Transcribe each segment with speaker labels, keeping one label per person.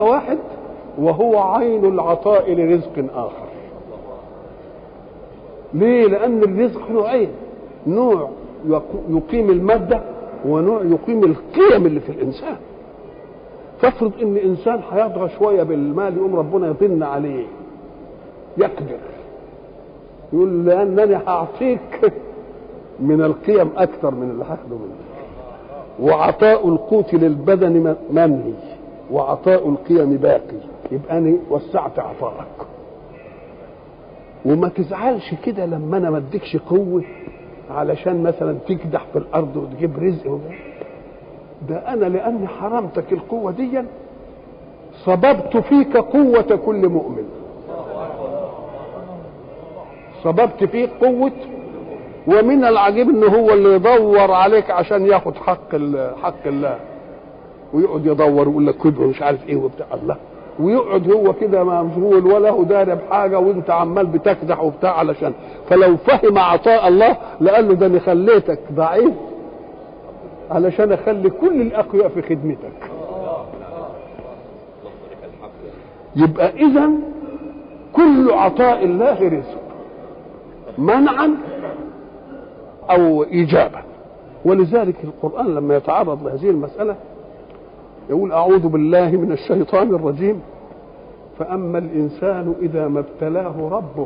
Speaker 1: واحد وهو عين العطاء لرزق آخر ليه لأن الرزق نوعين نوع يقيم المادة ونوع يقيم القيم اللي في الإنسان تفرض ان انسان هيطغى شويه بالمال يقوم ربنا يطن عليه يقدر يقول لانني هعطيك من القيم اكثر من اللي هاخده منك وعطاء القوت للبدن منهي وعطاء القيم باقي يبقى انا وسعت عطائك وما تزعلش كده لما انا ما اديكش قوه علشان مثلا تكدح في الارض وتجيب رزق وده. ده انا لاني حرمتك القوه دي صببت فيك قوه كل مؤمن صببت فيك قوه ومن العجيب ان هو اللي يدور عليك عشان ياخد حق حق الله ويقعد يدور ويقول لك كده مش عارف ايه وبتاع الله ويقعد هو كده مشغول ولا هو داري بحاجه وانت عمال بتكدح وبتاع علشان فلو فهم عطاء الله لقال له ده انا خليتك ضعيف علشان اخلي كل الاقوياء في خدمتك يبقى اذا كل عطاء الله رزق منعا او ايجابا ولذلك القران لما يتعرض لهذه المساله يقول اعوذ بالله من الشيطان الرجيم فاما الانسان اذا ما ابتلاه ربه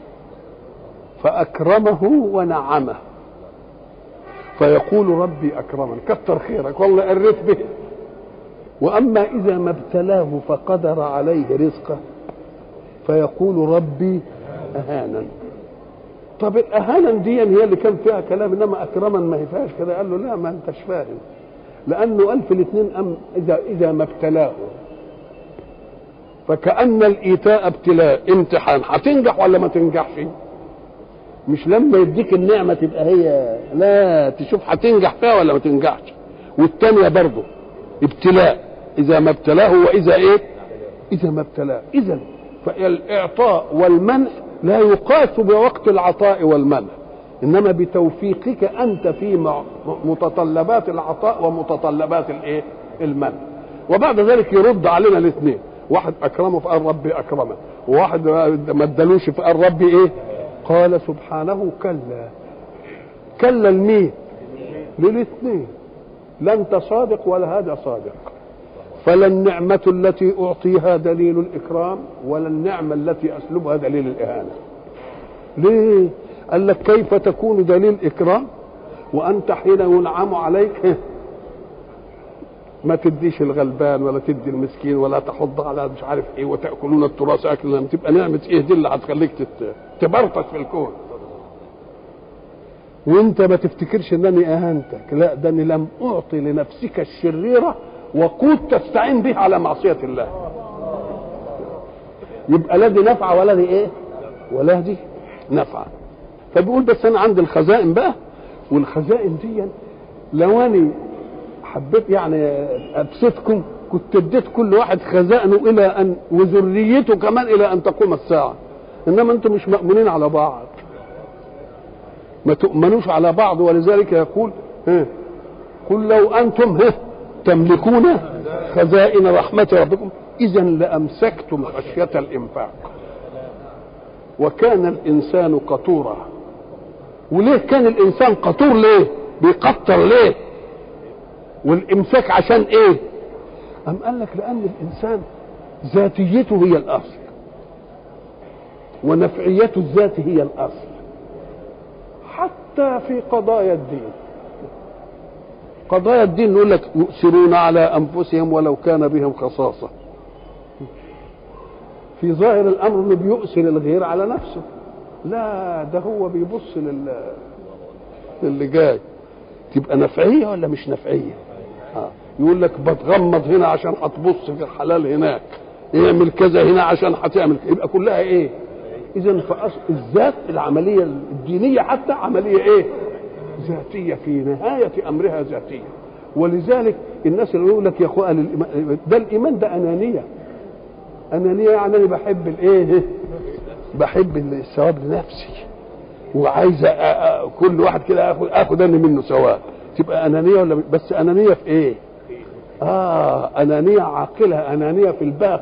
Speaker 1: فاكرمه ونعمه فيقول ربي اكرمن كتر خيرك والله قريت به واما اذا ما ابتلاه فقدر عليه رزقه فيقول ربي اهانا طب الاهانا دي هي اللي كان فيها كلام انما اكرما ما هي فيهاش كده قال له لا ما انتش فاهم لانه قال في الاثنين أم اذا اذا ما ابتلاه فكأن الإيتاء ابتلاء امتحان هتنجح ولا ما تنجحش مش لما يديك النعمة تبقى هي لا تشوف هتنجح فيها ولا ما تنجحش والتانية برضه ابتلاء إذا ما ابتلاه وإذا إيه إذا ما ابتلاه إذا فالإعطاء والمنع لا يقاس بوقت العطاء والمنع إنما بتوفيقك أنت في متطلبات العطاء ومتطلبات الإيه المنع وبعد ذلك يرد علينا الاثنين واحد أكرمه فقال ربي أكرمه وواحد ما ادالوش فقال ربي إيه قال سبحانه كلا كلا لمين للاثنين لا انت صادق ولا هذا صادق فلا النعمة التي أعطيها دليل الإكرام ولا النعمة التي أسلبها دليل الإهانة ليه قال لك كيف تكون دليل إكرام وأنت حين ينعم عليك ما تديش الغلبان ولا تدي المسكين ولا تحض على مش عارف ايه وتاكلون التراث اكلا لما تبقى نعمه ايه دي اللي هتخليك تبرطش في الكون وانت ما تفتكرش انني اهانتك لا ده اني لم اعطي لنفسك الشريره وقود تستعين به على معصيه الله يبقى لا دي نفعه ولا دي ايه ولا دي نفعه فبيقول بس انا عندي الخزائن بقى والخزائن دي لو اني حبيت يعني ابسطكم كنت اديت كل واحد خزائنه الى ان وذريته كمان الى ان تقوم الساعه انما انتم مش مامونين على بعض ما تؤمنوش على بعض ولذلك يقول ها قل لو انتم ها تملكون خزائن رحمه ربكم اذا لامسكتم خشيه الانفاق وكان الانسان قطورا وليه كان الانسان قطور ليه بيقطر ليه والامساك عشان ايه ام قال لك لان الانسان ذاتيته هي الاصل ونفعيته الذات هي الاصل حتى في قضايا الدين قضايا الدين نقول لك يؤثرون على انفسهم ولو كان بهم خصاصه في ظاهر الامر انه بيؤثر الغير على نفسه لا ده هو بيبص لل للي جاي تبقى نفعيه ولا مش نفعيه آه. يقول لك بتغمض هنا عشان هتبص في الحلال هناك اعمل كذا هنا عشان هتعمل يبقى كلها ايه اذا فأصل الذات العمليه الدينيه حتى عمليه ايه ذاتيه في نهايه امرها ذاتيه ولذلك الناس اللي يقول لك يا اخويا ده الايمان ده انانيه انانيه يعني انا بحب الايه بحب الثواب لنفسي وعايز كل واحد كده اخد اخد انا منه ثواب تبقى انانيه ولا بس انانيه في ايه اه انانيه عاقله انانيه في الباقي